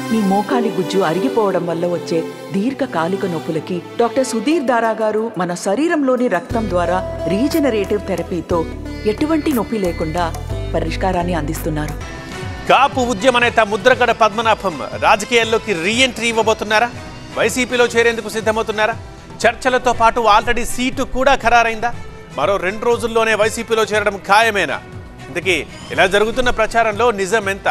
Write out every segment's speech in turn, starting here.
మీ మోకాలి గుజ్జు అరిగిపోవడం వల్ల వచ్చే దీర్ఘకాలిక నొప్పులకి డాక్టర్ సుధీర్ దారా గారు మన శరీరంలోని రక్తం ద్వారా రీజనరేటివ్ థెరపీతో ఎటువంటి నొప్పి లేకుండా పరిష్కారాన్ని అందిస్తున్నారు కాపు ఉద్యమ నేత ముద్రగడ పద్మనాభం రాజకీయాల్లోకి రీఎంట్రీ ఇవ్వబోతున్నారా వైసీపీలో చేరేందుకు సిద్ధమవుతున్నారా చర్చలతో పాటు ఆల్రెడీ సీటు కూడా ఖరారైందా మరో రెండు రోజుల్లోనే వైసీపీలో చేరడం ఖాయమేనా ఇంతకీ ఇలా జరుగుతున్న ప్రచారంలో నిజం ఎంత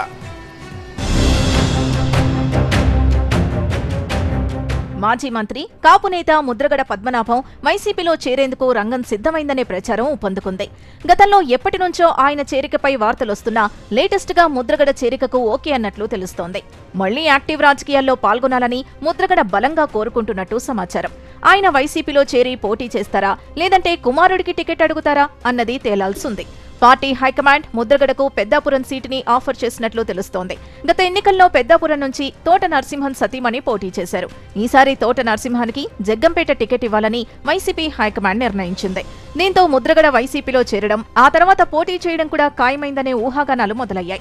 మాజీ మంత్రి కాపు నేత ముద్రగడ పద్మనాభం వైసీపీలో చేరేందుకు రంగం సిద్ధమైందనే ప్రచారం ఊపందుకుంది గతంలో ఎప్పటి నుంచో ఆయన చేరికపై వార్తలొస్తున్నా లేటెస్ట్ గా ముద్రగడ చేరికకు ఓకే అన్నట్లు తెలుస్తోంది మళ్లీ యాక్టివ్ రాజకీయాల్లో పాల్గొనాలని ముద్రగడ బలంగా కోరుకుంటున్నట్టు సమాచారం ఆయన వైసీపీలో చేరి పోటీ చేస్తారా లేదంటే కుమారుడికి టికెట్ అడుగుతారా అన్నది తేలాల్సింది పార్టీ హైకమాండ్ ముద్రగడకు పెద్దాపురం సీటుని ఆఫర్ చేసినట్లు తెలుస్తోంది గత ఎన్నికల్లో పెద్దాపురం నుంచి తోట నరసింహన్ సతీమణి పోటీ చేశారు ఈసారి తోట నరసింహానికి జగ్గంపేట టికెట్ ఇవ్వాలని వైసీపీ హైకమాండ్ నిర్ణయించింది దీంతో ముద్రగడ వైసీపీలో చేరడం ఆ తర్వాత పోటీ చేయడం కూడా ఖాయమైందనే ఊహాగానాలు మొదలయ్యాయి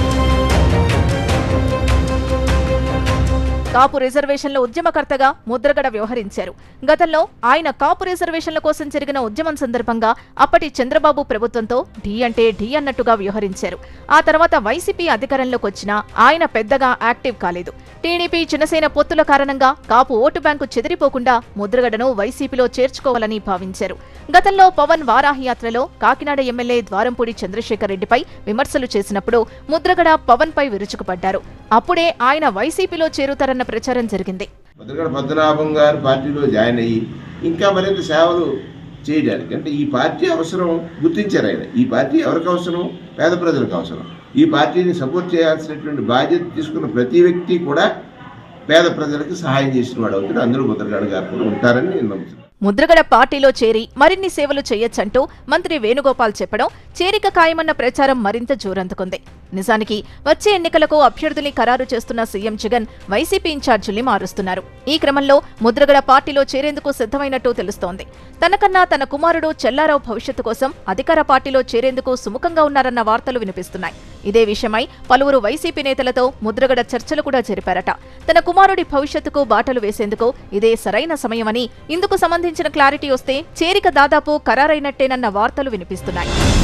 కాపు రిజర్వేషన్ల ఉద్యమకర్తగా ముద్రగడ వ్యవహరించారు గతంలో ఆయన కాపు రిజర్వేషన్ల కోసం జరిగిన ఉద్యమం సందర్భంగా అప్పటి చంద్రబాబు ప్రభుత్వంతో ఢీ అంటే ఢీ అన్నట్టుగా వ్యవహరించారు ఆ తర్వాత వైసీపీ అధికారంలోకి వచ్చినా ఆయన పెద్దగా యాక్టివ్ కాలేదు టీడీపీ జనసేన పొత్తుల కారణంగా కాపు ఓటు బ్యాంకు చెదిరిపోకుండా ముద్రగడను వైసీపీలో చేర్చుకోవాలని భావించారు గతంలో పవన్ వారాహి యాత్రలో కాకినాడ ఎమ్మెల్యే ద్వారంపూడి చంద్రశేఖర్ రెడ్డిపై విమర్శలు చేసినప్పుడు ముద్రగడ పవన్ పై విరుచుకుపడ్డారు అప్పుడే ఆయన వైసీపీలో చేరుతారన్న ప్రచారం జరిగింది ముద్రగడ పద్మనాభం గారు పార్టీలో జాయిన్ అయ్యి ఇంకా మరింత సేవలు చేయడానికి అంటే ఈ పార్టీ అవసరం గుర్తించారు ఆయన ఈ పార్టీ ఎవరికి అవసరం పేద ప్రజలకు అవసరం ఈ పార్టీని సపోర్ట్ చేయాల్సినటువంటి బాధ్యత తీసుకున్న ప్రతి వ్యక్తి కూడా పేద ప్రజలకు సహాయం చేసిన వాడు అవుతాడు అందరూ ముద్రగడ గారు కూడా ఉంటారని నేను నమ్ముతున్నాను ముద్రగడ పార్టీలో చేరి మరిన్ని సేవలు చేయొచ్చంటూ మంత్రి వేణుగోపాల్ చెప్పడం చేరిక ఖాయమన్న ప్రచారం మరింత జోరందుకుంది నిజానికి వచ్చే ఎన్నికలకు అభ్యర్థుల్ని ఖరారు చేస్తున్న సీఎం జగన్ వైసీపీ ఇన్ఛార్జీల్ని మారుస్తున్నారు ఈ క్రమంలో ముద్రగడ పార్టీలో చేరేందుకు సిద్ధమైనట్టు తెలుస్తోంది తనకన్నా తన కుమారుడు చెల్లారావు భవిష్యత్తు కోసం అధికార పార్టీలో చేరేందుకు సుముఖంగా ఉన్నారన్న వార్తలు వినిపిస్తున్నాయి ఇదే విషయమై పలువురు వైసీపీ నేతలతో ముద్రగడ చర్చలు కూడా జరిపారట తన కుమారుడి భవిష్యత్తుకు బాటలు వేసేందుకు ఇదే సరైన సమయమని ఇందుకు సంబంధించిన క్లారిటీ వస్తే చేరిక దాదాపు ఖరారైనట్టేనన్న వార్తలు వినిపిస్తున్నాయి